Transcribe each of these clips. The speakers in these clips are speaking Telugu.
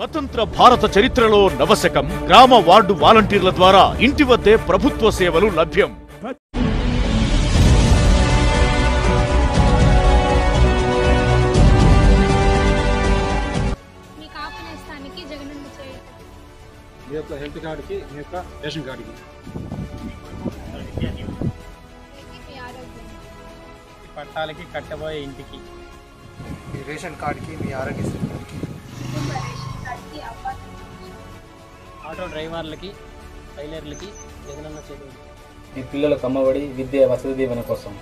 స్వతంత్ర భారత చరిత్రలో నవశకం గ్రామ వార్డు వాలంటీర్ల ద్వారా ఇంటి వద్దే ప్రభుత్వ సేవలు లభ్యం మీ కాపు నేస్తానికి జగనన్న చేయండి మీ యొక్క హెల్త్ కార్డుకి మీ యొక్క రేషన్ కార్డుకి మీ ఆరోగ్యం పట్టాలకి కట్టబోయే ఇంటికి మీ రేషన్ కార్డుకి మీ ఆరోగ్యశ్రీ కార్డుకి కుటుంబ రేషన్ కార్డుకి అపార్ట్మెంట్ ఆటో డ్రైవర్లకి టైలర్లకి జగనన్న చేరువు మీ పిల్లలకు అమ్మఒడి విద్య వసతి దీవెన కోసం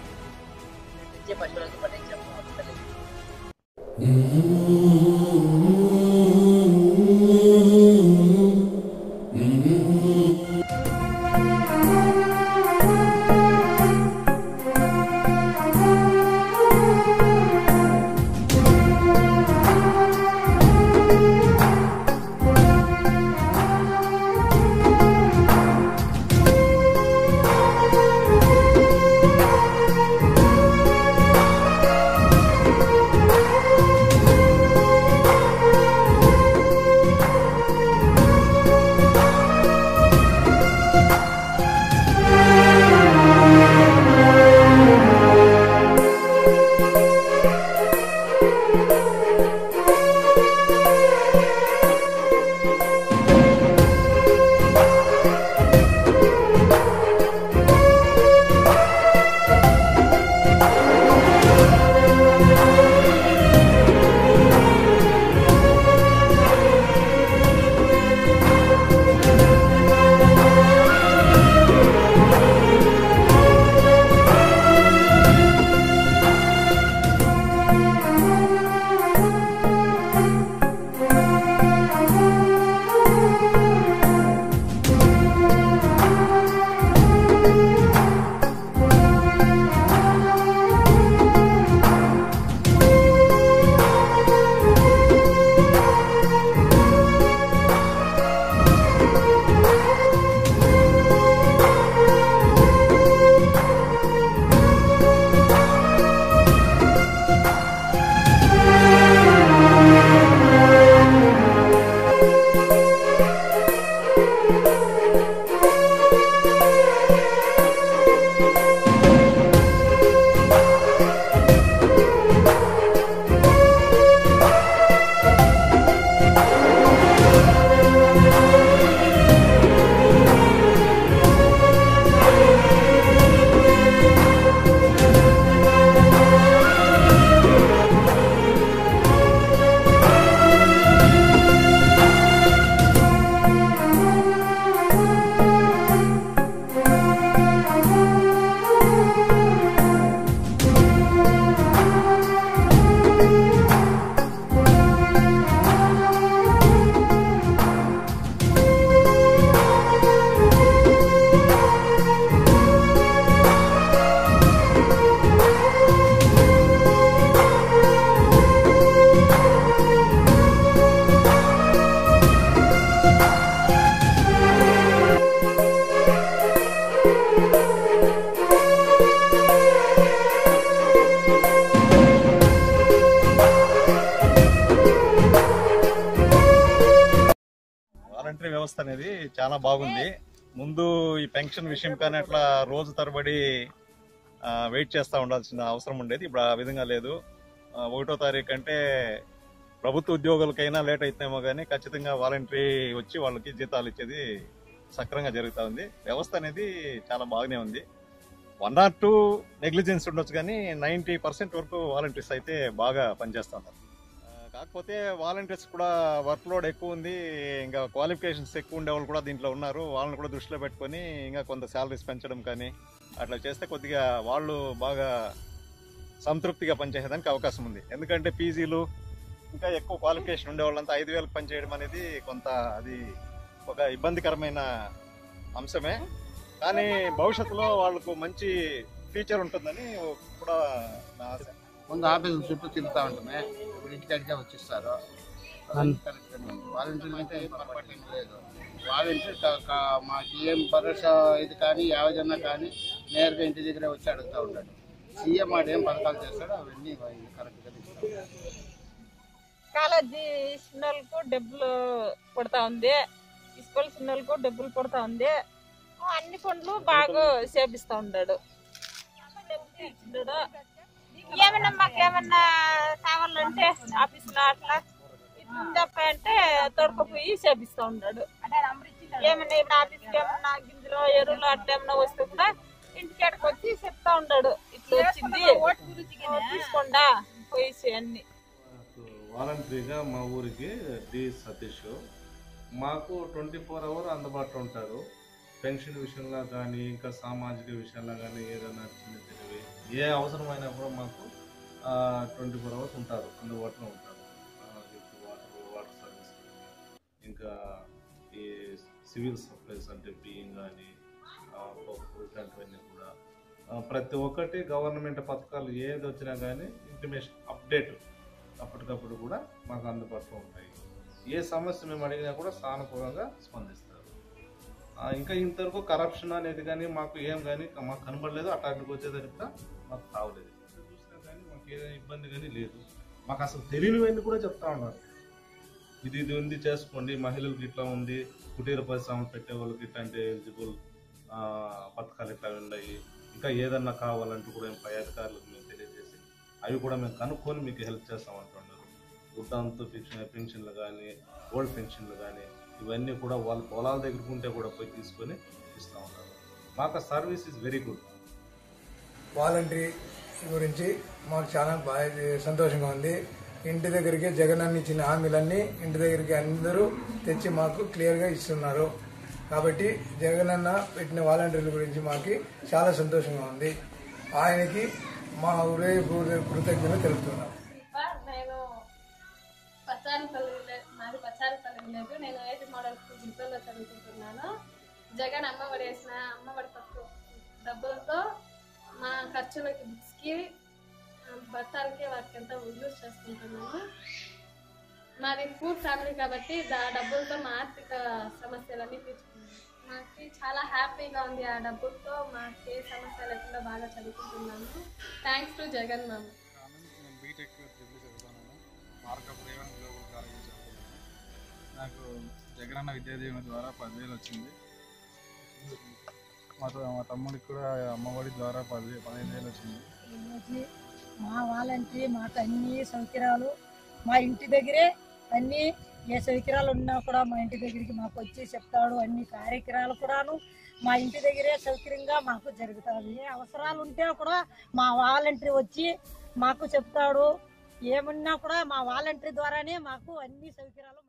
వాలంటరీ వ్యవస్థ అనేది చాలా బాగుంది ముందు ఈ పెన్షన్ విషయం కానీ అట్లా రోజు తరబడి ఆ, వెయిట్ చేస్తూ ఉండాల్సిన అవసరం ఉండేది ఇప్పుడు ఆ విధంగా లేదు ఆ, ఒకటో తారీఖు అంటే ప్రభుత్వ ఉద్యోగులకైనా లేట్ అయితేమో కానీ ఖచ్చితంగా వాలంటరీ వచ్చి వాళ్ళకి జీతాలు ఇచ్చేది సక్రంగా జరుగుతూ ఉంది వ్యవస్థ అనేది చాలా బాగానే ఉంది వన్ ఆర్ టూ నెగ్లిజెన్స్ ఉండొచ్చు కానీ నైంటీ పర్సెంట్ వరకు వాలంటీర్స్ అయితే బాగా పనిచేస్తున్నారు ఆ, కాకపోతే వాలంటీర్స్ కూడా వర్క్ లోడ్ ఎక్కువ ఉంది ఇంకా క్వాలిఫికేషన్స్ ఎక్కువ ఉండే వాళ్ళు కూడా దీంట్లో ఉన్నారు వాళ్ళని కూడా దృష్టిలో పెట్టుకొని ఇంకా కొంత శాలరీస్ పెంచడం కానీ అట్లా చేస్తే కొద్దిగా వాళ్ళు బాగా సంతృప్తిగా పనిచేసేదానికి అవకాశం ఉంది ఎందుకంటే పీజీలు ఇంకా ఎక్కువ క్వాలిఫికేషన్ ఉండే వాళ్ళంతా ఐదు వేలకు పనిచేయడం అనేది కొంత అది ఒక ఇబ్బందికరమైన అంశమే కానీ భవిష్యత్తులో వాళ్ళకు మంచి ఫ్యూచర్ ఉంటుందని కూడా నా ఆశ ముందు ఆఫీసుల చుట్టూ తిరుగుతూ ఉంటామే ఇప్పుడు ఇంటికాడికే వచ్చిస్తారు వాలంటీర్లు అయితే ఏం పొరపాటు ఏం లేదు వాలంటీర్ క- క- మాకు ఏం భరోసా ఇది కానీ యావజన్నా కానీ నేరుగా ఇంటి దగ్గరే వచ్చి అడుగుతూ ఉంటాడు సీఎం ఆడు ఏం పథకాలు చేస్తాడో అవన్నీ కరెక్ట్గా తీసుకుంటాడు జీ చిన్నోళ్ళకు డబ్బులు పడతా ఉంది స్కూల్ చిన్నోళ్ళకు డబ్బులు పడతా ఉంది అన్ని పనులు బాగా చేపిస్తా ఉన్నాడు డబ్బులు ఇచ్చినాడు ఏమన్నా మాకేమన్నా కావాలంటే ఆఫీసులో అట్లా తప్ప అంటే తొడకపోయి చేపిస్తా ఉన్నాడు ఏమన్నా ఇప్పుడు ఆఫీస్కి ఏమన్నా గింజలు ఎరువులు అట్లా ఏమన్నా వస్తే కూడా ఇంటికి ఎక్కడికి వచ్చి చెప్తా ఉన్నాడు ఇట్లా వచ్చింది తీసుకోండా పోయి అన్ని వాలంటరీగా మా ఊరికి డి సతీష్ మాకు ట్వంటీ ఫోర్ అవర్ అందుబాటులో ఉంటారు పెన్షన్ విషయంలో కానీ ఇంకా సామాజిక విషయంలో కానీ ఏదైనా చిన్న చిన్నవి ఏ అవసరమైనా కూడా మాకు ట్వంటీ ఫోర్ అవర్స్ ఉంటారు అందుబాటులో ఉంటారు ఆ, ఇప్పుడు వాటర్ వాటర్ సర్వీస్ కానీ, ఇంకా ఈ సివిల్ సప్లైస్ అంటే బియ్యం కానీ పప్పు ఇట్లాంటివన్నీ కూడా ఆ, ప్రతి ఒక్కటి గవర్నమెంట్ పథకాలు ఏది వచ్చినా కానీ ఇంటిమేషన్ అప్డేట్ అప్పటికప్పుడు కూడా మాకు అందుబాటులో ఉంటాయి ఏ సమస్య మేము అడిగినా కూడా సానుకూలంగా స్పందిస్తారు ఆ, ఇంకా ఇంతవరకు కరప్షన్ అనేది కానీ మాకు ఏం కానీ మాకు కనబడలేదు అటాక్కి వచ్చేదానికి కూడా మాకు తావలేదు చూసినా కానీ మాకు ఏదైనా ఇబ్బంది కానీ లేదు మాకు అసలు తెలియనివన్నీ కూడా చెప్తా ఉన్నారు ఇది ఇది ఉంది చేసుకోండి మహిళలకు ఇట్లా ఉంది కుటీర పరిశ్రమలు పెట్టే వాళ్ళకి ఇట్లాంటి ఎలిజిబుల్ పథకాలు ఇట్లా ఉన్నాయి ఇంకా ఏదన్నా కావాలంటూ కూడా మేము పై అధికారులకు మేము తెలియజేసి అవి కూడా మేము కనుక్కొని మీకు హెల్ప్ చేస్తామంటున్నారు వృద్ధాంత పెన్షన్ పెన్షన్లు కానీ ఓల్డ్ పెన్షన్లు కానీ ఇవన్నీ కూడా వాళ్ళ పొలాల దగ్గరకు ఉంటే కూడా పోయి తీసుకొని ఇస్తూ ఉన్నారు మాకు service is very good voluntary గురించి మాకు చాలా బాగా సంతోషంగా ఉంది ఇంటి దగ్గరికి జగన్ అన్న ఇచ్చిన హామీలన్నీ ఇంటి దగ్గరికి అందరూ తెచ్చి మాకు క్లియర్గా ఇస్తున్నారు కాబట్టి జగన్ అన్న పెట్టిన వాలంటీర్ల గురించి మాకు చాలా సంతోషంగా ఉంది ఆయనకి మా ఊరే కృతజ్ఞత తెలుపుతున్నాం నేను పచ్చారిపల్లి విలేజ్ మాది పచ్చారిపల్లి విలేజ్ నేను ఎయిట్ మోడల్ స్కూల్ గుంటూరులో చదువుకుంటున్నాను జగన్ అమ్మఒడి వేసిన అమ్మఒడి పథకం డబ్బులతో మా ఖర్చులకి బుక్స్కి బత్తాలకి వాటికి అంతా యూజ్ చేసుకుంటున్నాను మాది పూర్ ఫ్యామిలీ కాబట్టి ఆ డబ్బులతో మా ఆర్థిక సమస్యలన్నీ తీర్చుకున్నాను మాకు చాలా హ్యాపీగా ఉంది ఆ డబ్బులతో మాకు ఏ సమస్య లేకుండా బాగా చదువుకుంటున్నాను థ్యాంక్స్ టు జగన్ మ్యామ్ నేను బీటెక్ ట్రిపుల్ చదువుతున్నాను మార్కప్ రేవన్ గ్లోబల్ కాలేజ్ చదువుతున్నాను నాకు జగనన్న విద్యా దీవెన ద్వారా పదివేలు వచ్చింది మా త- మా తమ్ముడికి కూడా అమ్మఒడి ద్వారా పది పదిహేను వేలు వచ్చింది ఈరోజు మా వాలంటరీ మాకు అన్ని సౌకర్యాలు మా ఇంటి దగ్గరే అన్ని ఏ సౌకర్యాలు ఉన్నా కూడా మా ఇంటి దగ్గరికి మాకు వచ్చి చెప్తాడు అన్ని కార్యక్రమాలు కూడాను మా ఇంటి దగ్గరే సౌకర్యంగా మాకు జరుగుతుంది ఏ అవసరాలు ఉంటే కూడా మా వాలంటరీ వచ్చి మాకు చెప్తాడు ఏమున్నా కూడా మా వాలంటరీ ద్వారానే మాకు అన్ని సౌకర్యాలు